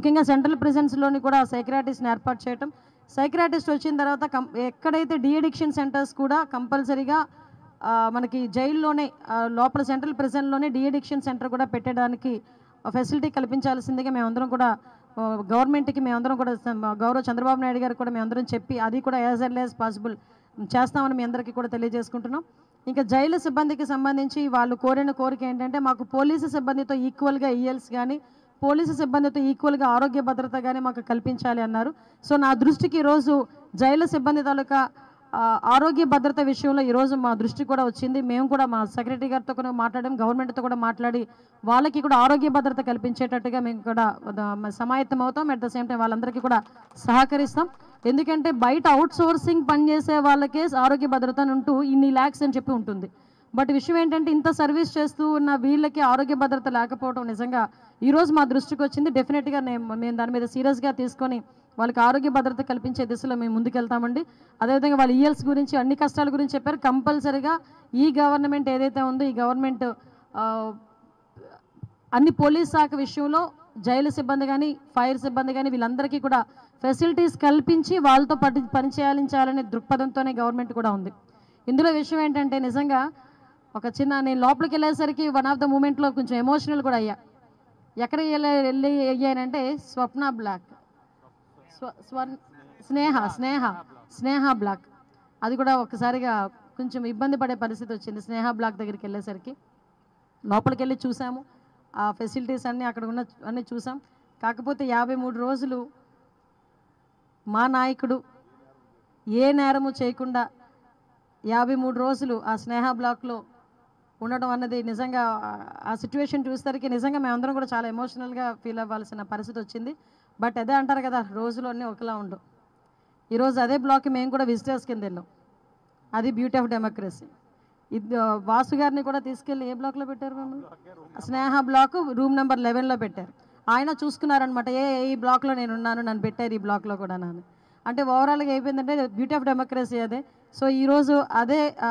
ముఖ్యంగా సెంట్రల్ ప్రిజన్స్లోని కూడా సైక్రాటిస్ట్ని ఏర్పాటు చేయటం సైక్రాటిస్ట్ వచ్చిన తర్వాత కం ఎక్కడైతే డిఎడిక్షన్ సెంటర్స్ కూడా కంపల్సరీగా ఆ, మనకి జైల్లోనే ఆ, లోపల సెంట్రల్ ప్రిజన్లోనే డిఎడిక్షన్ సెంటర్ కూడా పెట్టడానికి ఫెసిలిటీ కల్పించాల్సిందిగా మేమందరం కూడా ఆ, గవర్నమెంట్కి మేమందరం కూడా స- గౌరవ చంద్రబాబు నాయుడు గారు కూడా మేమందరం చెప్పి అది కూడా యాజ్ ఎర్లీ యాజ్ పాసిబుల్ చేస్తామని మీ అందరికీ కూడా తెలియజేసుకుంటున్నాం ఇంకా జైలు సిబ్బందికి సంబంధించి వాళ్ళు కోరిన కోరిక ఏంటంటే మాకు పోలీసు సిబ్బందితో ఈక్వల్గా ఈఎల్స్ కానీ పోలీసు సిబ్బందితో ఈక్వల్గా ఆరోగ్య భద్రత కానీ మాకు కల్పించాలి అన్నారు సో నా దృష్టికి ఈరోజు జైలు సిబ్బంది తాలూకా ఆ, ఆరోగ్య భద్రత విషయంలో ఈరోజు మా దృష్టి కూడా వచ్చింది మేము కూడా మా సెక్రటరీ గారితో కూడా మాట్లాడాం గవర్నమెంట్తో కూడా మాట్లాడి వాళ్ళకి కూడా ఆరోగ్య భద్రత కల్పించేటట్టుగా మేము కూడా ద- సమాయత్తం అవుతాం అట్ ద సేమ్ టైం వాళ్ళందరికీ కూడా సహకరిస్తాం ఎందుకంటే బయట అవుట్ సోర్సింగ్ పనిచేసే వాళ్ళకే ఆరోగ్య భద్రత అని ఉంటూ ఇన్ని ల్యాక్స్ అని చెప్పి ఉంటుంది బట్ విషయం ఏంటంటే ఇంత సర్వీస్ చేస్తూ ఉన్న వీళ్ళకి ఆరోగ్య భద్రత లేకపోవడం నిజంగా ఈరోజు మా దృష్టికి వచ్చింది డెఫినెట్గా నేను మేము దాని మీద సీరియస్గా తీసుకొని వాళ్ళకి ఆరోగ్య భద్రత కల్పించే దిశలో మేము ముందుకెళ్తామండి అదేవిధంగా వాళ్ళ ఈఎల్స్ గురించి అన్ని కష్టాల గురించి చెప్పారు కంపల్సరీగా ఈ గవర్నమెంట్ ఏదైతే ఉందో ఈ గవర్నమెంట్ అన్ని పోలీస్ శాఖ విషయంలో జైలు సిబ్బంది కానీ ఫైర్ సిబ్బంది కానీ వీళ్ళందరికీ కూడా ఫెసిలిటీస్ కల్పించి వాళ్ళతో పని పనిచేయాలించాలనే దృక్పథంతోనే గవర్నమెంట్ కూడా ఉంది ఇందులో విషయం ఏంటంటే నిజంగా ఒక చిన్న నేను లోపలికి వెళ్ళేసరికి వన్ ఆఫ్ ద మూమెంట్లో కొంచెం ఎమోషనల్ కూడా అయ్యా ఎక్కడికి వెళ్ళి వెళ్ళి అయ్యానంటే స్వప్న బ్లాక్ స్వ స్వర్ స్నేహ స్నేహ స్నేహ బ్లాక్ అది కూడా ఒక్కసారిగా కొంచెం ఇబ్బంది పడే పరిస్థితి వచ్చింది స్నేహ బ్లాక్ దగ్గరికి వెళ్ళేసరికి లోపలికి వెళ్ళి చూసాము ఆ ఫెసిలిటీస్ అన్నీ అక్కడ ఉన్న అన్నీ చూసాం కాకపోతే యాభై మూడు రోజులు మా నాయకుడు ఏ నేరము చేయకుండా యాభై మూడు రోజులు ఆ స్నేహ బ్లాక్లో ఉండడం అన్నది నిజంగా ఆ- ఆ సిచ్యువేషన్ చూసేసరికి నిజంగా మేమందరం కూడా చాలా ఎమోషనల్గా ఫీల్ అవ్వాల్సిన పరిస్థితి వచ్చింది బట్ అదే అంటారు కదా రోజులు అన్నీ ఒకలా ఉండవు ఈరోజు అదే బ్లాక్కి మేము కూడా విజిటర్స్ కింద వెళ్ళాం అది బ్యూటీ ఆఫ్ డెమోక్రసీ ఇది ఆ, వాసు గారిని కూడా తీసుకెళ్ళి ఏ బ్లాక్లో పెట్టారు మేము స్నేహ బ్లాక్ రూమ్ నెంబర్ లెవెన్లో పెట్టారు ఆయన చూసుకున్నారనమాట ఏ ఈ బ్లాక్లో నేను ఉన్నాను నన్ను పెట్టారు ఈ బ్లాక్లో కూడా నన్ను అంటే ఓవరాల్గా అయిపోయిందంటే బ్యూటీ ఆఫ్ డెమోక్రసీ అదే సో ఈరోజు అదే ఆ,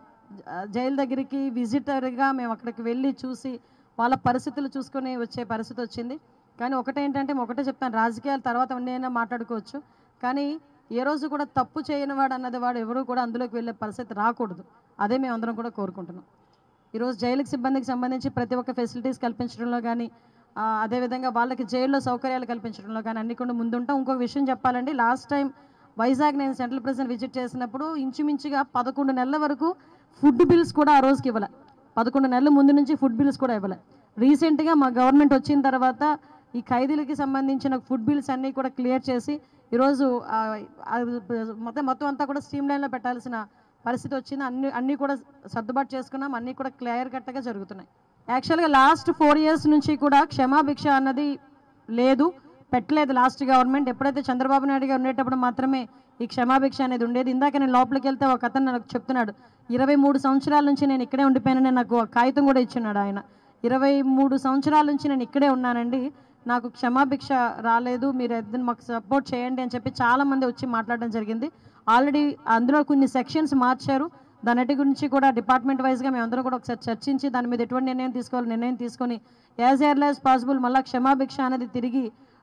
జైలు దగ్గరికి విజిటర్గా మేము అక్కడికి వెళ్ళి చూసి వాళ్ళ పరిస్థితులు చూసుకొని వచ్చే పరిస్థితి వచ్చింది కానీ ఒకటేంటంటే ఒకటే చెప్తాను రాజకీయాల తర్వాత ఉన్నైనా మాట్లాడుకోవచ్చు కానీ ఏ రోజు కూడా తప్పు చేయని వాడు అన్నది వాడు ఎవరు కూడా అందులోకి వెళ్ళే పరిస్థితి రాకూడదు అదే మేము అందరం కూడా కోరుకుంటున్నాం ఈరోజు జైలుకి సిబ్బందికి సంబంధించి ప్రతి ఒక్క ఫెసిలిటీస్ కల్పించడంలో కానీ ఆ, అదేవిధంగా వాళ్ళకి జైల్లో సౌకర్యాలు కల్పించడంలో కానీ అన్ని కూడా ముందుంటాం ఇంకొక విషయం చెప్పాలండి లాస్ట్ టైం వైజాగ్ నేను సెంట్రల్ ప్రెసిడెంట్ విజిట్ చేసినప్పుడు ఇంచుమించుగా పదకొండు నెలల వరకు ఫుడ్ బిల్స్ కూడా ఆ రోజుకి ఇవ్వలే పదకొండు నెలల ముందు నుంచి ఫుడ్ బిల్స్ కూడా ఇవ్వలే రీసెంట్గా మా గవర్నమెంట్ వచ్చిన తర్వాత ఈ ఖైదీలకి సంబంధించిన ఫుడ్ బిల్స్ అన్నీ కూడా క్లియర్ చేసి ఈరోజు ఆ, ఆ, మొత్తం మొత్తం అంతా కూడా స్ట్రీమ్ లైన్లో పెట్టాల్సిన పరిస్థితి వచ్చింది అన్ని అన్నీ కూడా సర్దుబాటు చేసుకున్నాం అన్నీ కూడా క్లియర్ కట్గా జరుగుతున్నాయి యాక్చువల్గా లాస్ట్ ఫోర్ ఇయర్స్ నుంచి కూడా క్షమాభిక్ష అన్నది లేదు పెట్టలేదు లాస్ట్ గవర్నమెంట్ ఎప్పుడైతే చంద్రబాబు నాయుడు గారు ఉండేటప్పుడు మాత్రమే ఈ క్షమాభిక్ష అనేది ఉండేది ఇందాక నేను లోపలికి వెళ్తే ఒక అతను నాకు చెప్తున్నాడు ఇరవై మూడు సంవత్సరాల నుంచి నేను ఇక్కడే ఉండిపోయానని నాకు ఒక కాగితం కూడా ఇచ్చున్నాడు ఆయన ఇరవై మూడు సంవత్సరాల నుంచి నేను ఇక్కడే ఉన్నానండి నాకు క్షమాభిక్ష రాలేదు మీరు ఏదైనా మాకు సపోర్ట్ చేయండి అని చెప్పి చాలామంది వచ్చి మాట్లాడడం జరిగింది ఆల్రెడీ అందులో కొన్ని సెక్షన్స్ మార్చారు దానిటి గురించి కూడా డిపార్ట్మెంట్ వైజ్గా మేమందరం కూడా ఒకసారి చర్చించి దాని మీద ఎటువంటి నిర్ణయం తీసుకోవాలి నిర్ణయం తీసుకొని యాజ్ ఎర్లీ యాజ్ పాసిబుల్ మళ్ళీ క్షమాభిక్ష అనేది తిరిగి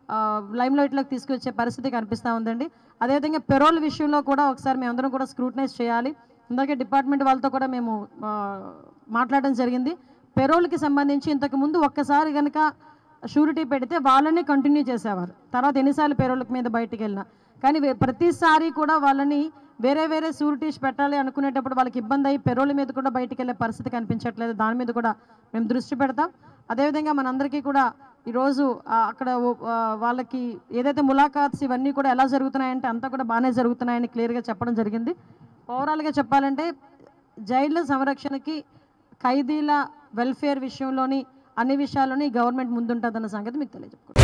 లైమ్ లైట్లోకి తీసుకొచ్చే పరిస్థితి కనిపిస్తూ ఉందండి అదేవిధంగా పెరోల్ విషయంలో కూడా ఒకసారి మేమందరం కూడా స్క్రూటనైజ్ చేయాలి ఇందాకే డిపార్ట్మెంట్ వాళ్ళతో కూడా మేము ఆ, మాట్లాడడం జరిగింది పెరోల్కి సంబంధించి ఇంతకు ముందు ఒక్కసారి కనుక షూరిటీ పెడితే వాళ్ళని కంటిన్యూ చేసేవారు తర్వాత ఎన్నిసార్లు పెరోల్ మీద బయటికి వెళ్ళినా కానీ వే- ప్రతిసారి కూడా వాళ్ళని వేరే వేరే షూరిటీస్ పెట్టాలి అనుకునేటప్పుడు వాళ్ళకి ఇబ్బంది అయ్యి పెరోల్ మీద కూడా బయటికి వెళ్ళే పరిస్థితి కనిపించట్లేదు దాని మీద కూడా మేము దృష్టి పెడతాం అదేవిధంగా మనందరికీ కూడా ఈరోజు ఆ, అక్కడ ఓ- ఆ, వాళ్ళకి ఏదైతే ములాఖాత్స్ ఇవన్నీ కూడా ఎలా జరుగుతున్నాయంటే అంతా కూడా బాగానే జరుగుతున్నాయని క్లియర్గా చెప్పడం జరిగింది ఓవరాల్గా చెప్పాలంటే జైళ్ళ సంరక్షణకి ఖైదీల వెల్ఫేర్ విషయంలోని అన్ని విషయాల్లోని గవర్నమెంట్ ముందుంటుందన్న సంగతి మీకు తెలియజెప్పుకుంటాను